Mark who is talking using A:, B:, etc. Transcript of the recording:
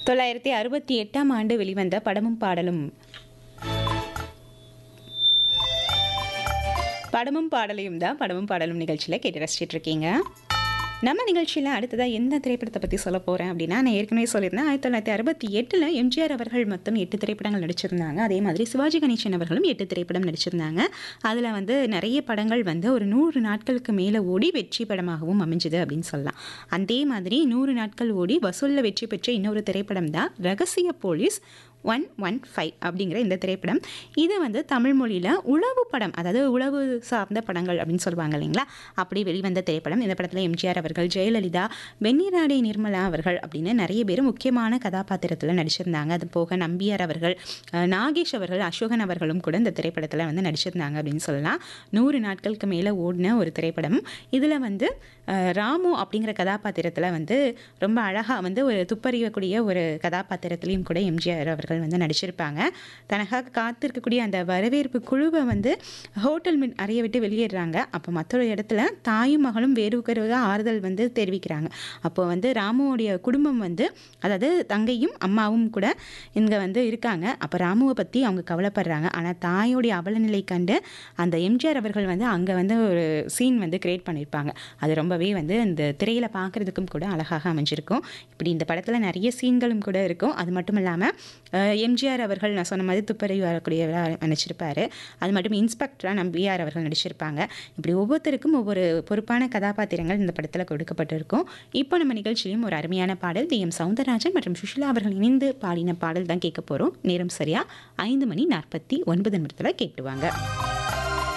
A: தொள்ளாயிரத்தி அறுபத்தி எட்டாம் ஆண்டு வெளிவந்த படமும் பாடலும் படமும் பாடலையும் தான் படமும் பாடலும் நிகழ்ச்சியில் கேட்டு ரசிச்சிட்டு இருக்கீங்க நம்ம நிகழ்ச்சியில் அடுத்ததாக எந்த திரைப்படத்தை பற்றி சொல்ல போகிறேன் அப்படின்னா நான் ஏற்கனவே சொல்லியிருந்தேன் ஆயிரத்தி தொள்ளாயிரத்தி அறுபத்தி எட்டில் எம்ஜிஆர் அவர்கள் மொத்தம் எட்டு திரைப்படங்கள் நடிச்சிருந்தாங்க அதே மாதிரி சிவாஜி கணேசன் அவர்களும் எட்டு திரைப்படம் நடிச்சிருந்தாங்க அதில் வந்து நிறைய படங்கள் வந்து ஒரு நூறு நாட்களுக்கு மேலே ஓடி வெற்றி படமாகவும் அமைஞ்சுது அப்படின்னு சொல்லலாம் அதே மாதிரி நூறு நாட்கள் ஓடி வசூலில் வெற்றி பெற்ற இன்னொரு திரைப்படம் தான் ரகசிய போலீஸ் ஒன் ஒன் ஃபைவ் அப்படிங்கிற இந்த திரைப்படம் இது வந்து தமிழ் மொழியில் உளவு படம் அதாவது உளவு சார்ந்த படங்கள் அப்படின்னு சொல்லுவாங்க இல்லைங்களா அப்படி வெளிவந்த திரைப்படம் இந்த படத்தில் எம்ஜிஆர் அவர்கள் ஜெயலலிதா வெந்நீராடை நிர்மலா அவர்கள் அப்படின்னு நிறைய பேர் முக்கியமான கதாபாத்திரத்தில் நடிச்சிருந்தாங்க அது போக நம்பியார் அவர்கள் அஹ், நாகேஷ் அவர்கள் அசோகன் அவர்களும் கூட இந்த திரைப்படத்தில் வந்து நடிச்சிருந்தாங்க அப்படின்னு சொல்லலாம் நூறு நாட்களுக்கு மேலே ஓடின ஒரு திரைப்படம் இதில் வந்து அஹ், ராமு அப்படிங்கிற கதாபாத்திரத்தில் வந்து ரொம்ப அழகாக வந்து ஒரு துப்பறியக்கூடிய ஒரு கதாபாத்திரத்திலையும் கூட எம்ஜிஆர் அவர்கள் வந்து நடிச்சிருப்பாங்க தனக்காக காத்திருக்கக்கூடிய அந்த வரவேற்பு குழுவை வந்து ஹோட்டல் மின் அறையை விட்டு வெளியேறாங்க அப்போ மற்றொரு இடத்துல தாயும் மகளும் வேறுகிறதா ஆறுதல் வந்து தெரிவிக்கிறாங்க அப்போ வந்து ராமுவோடைய குடும்பம் வந்து அதாவது தங்கையும் அம்மாவும் கூட இங்கே வந்து இருக்காங்க அப்போ ராமுவை பற்றி அவங்க கவலைப்படுறாங்க ஆனால் தாயோடைய அவலநிலை கண்டு அந்த எம்ஜிஆர் அவர்கள் வந்து அங்கே வந்து ஒரு சீன் வந்து கிரியேட் பண்ணியிருப்பாங்க அது ரொம்பவே வந்து இந்த திரையில் பார்க்குறதுக்கும் கூட அழகாக அமைஞ்சிருக்கும் இப்படி இந்த படத்தில் நிறைய சீன்களும் கூட இருக்கும் அது மட்டும் இல்லாமல் எம்ஜிஆர் அவர்கள் நான் சொன்ன மாதிரி துப்பறிவு வரக்கூடியவராக நடிச்சிருப்பாரு அது மட்டும் இன்ஸ்பெக்டராக நம்பியார் அவர்கள் நடிச்சிருப்பாங்க இப்படி ஒவ்வொருத்தருக்கும் ஒவ்வொரு பொறுப்பான கதாபாத்திரங்கள் இந்த படத்தில் கொடுக்கப்பட்டிருக்கும் இப்போ நம்ம நிகழ்ச்சியிலும் ஒரு அருமையான பாடல் டி எம் சவுந்தரராஜன் மற்றும் சுஷிலா அவர்கள் இணைந்து பாடின பாடல் தான் கேட்க போகிறோம் நேரம் சரியா ஐந்து மணி நாற்பத்தி ஒன்பது நிமிடத்தில் கேட்டுவாங்க